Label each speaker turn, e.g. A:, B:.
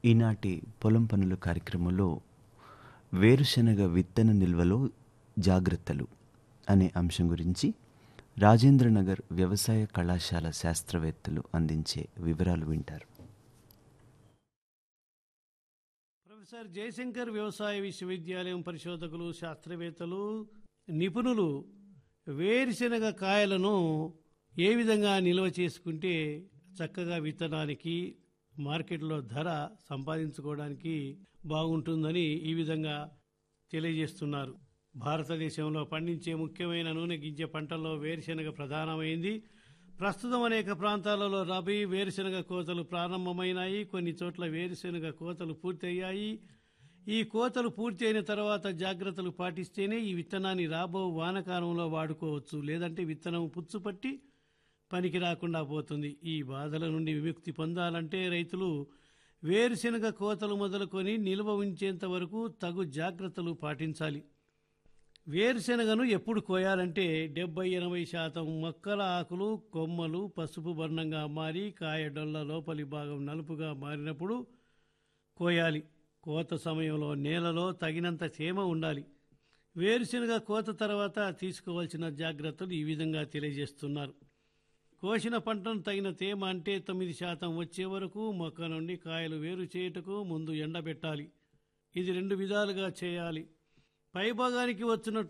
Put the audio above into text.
A: ఈనాటి పొలం పనుల కార్యక్రమంలో వేరుశనగ విత్తన నిల్వలో జాగ్రత్తలు అనే అంశం గురించి రాజేంద్రనగర్ వ్యవసాయ కళాశాల శాస్త్రవేత్తలు అందించే వివరాలు వింటారు
B: ప్రొఫెసర్ జయశంకర్ వ్యవసాయ విశ్వవిద్యాలయం పరిశోధకులు శాస్త్రవేత్తలు నిపుణులు వేరుశనగ కాయలను ఏ విధంగా నిల్వ చేసుకుంటే చక్కగా విత్తనానికి మార్కెట్లో ధర సంపాదించుకోవడానికి బాగుంటుందని ఈ విధంగా తెలియజేస్తున్నారు భారతదేశంలో పండించే ముఖ్యమైన నూనె గింజ పంటల్లో వేరుశనగ ప్రధానమైంది ప్రస్తుతం అనేక ప్రాంతాలలో రబీ వేరుశనగ కోతలు ప్రారంభమైనాయి కొన్ని చోట్ల వేరుశనగ కోతలు పూర్తయ్యాయి ఈ కోతలు పూర్తి అయిన తర్వాత జాగ్రత్తలు పాటిస్తేనే ఈ విత్తనాన్ని రాబో వానకాలంలో వాడుకోవచ్చు లేదంటే విత్తనం పుచ్చుపట్టి పనికి రాకుండా పోతుంది ఈ బాధల నుండి విముక్తి పొందాలంటే రైతులు వేరుశనగ కోతలు మొదలుకొని నిల్వ ఉంచేంత వరకు తగు జాగ్రత్తలు పాటించాలి వేరుశనగను ఎప్పుడు కోయాలంటే డెబ్బై ఎనభై శాతం మొక్కల ఆకులు కొమ్మలు పసుపు వర్ణంగా మారి కాయ డొల్ల లోపలి భాగం నలుపుగా మారినప్పుడు కోయాలి కోత సమయంలో నేలలో తగినంత తేమ ఉండాలి వేరుశనగ కోత తర్వాత తీసుకోవాల్సిన జాగ్రత్తలు ఈ విధంగా తెలియజేస్తున్నారు కోసిన పంటను తగిన తేమ అంటే తొమ్మిది శాతం వచ్చే వరకు మొక్క నుండి కాయలు వేరు చేయుటకు ముందు ఎండబెట్టాలి ఇది రెండు విధాలుగా చేయాలి పైభాగానికి వచ్చినట్లు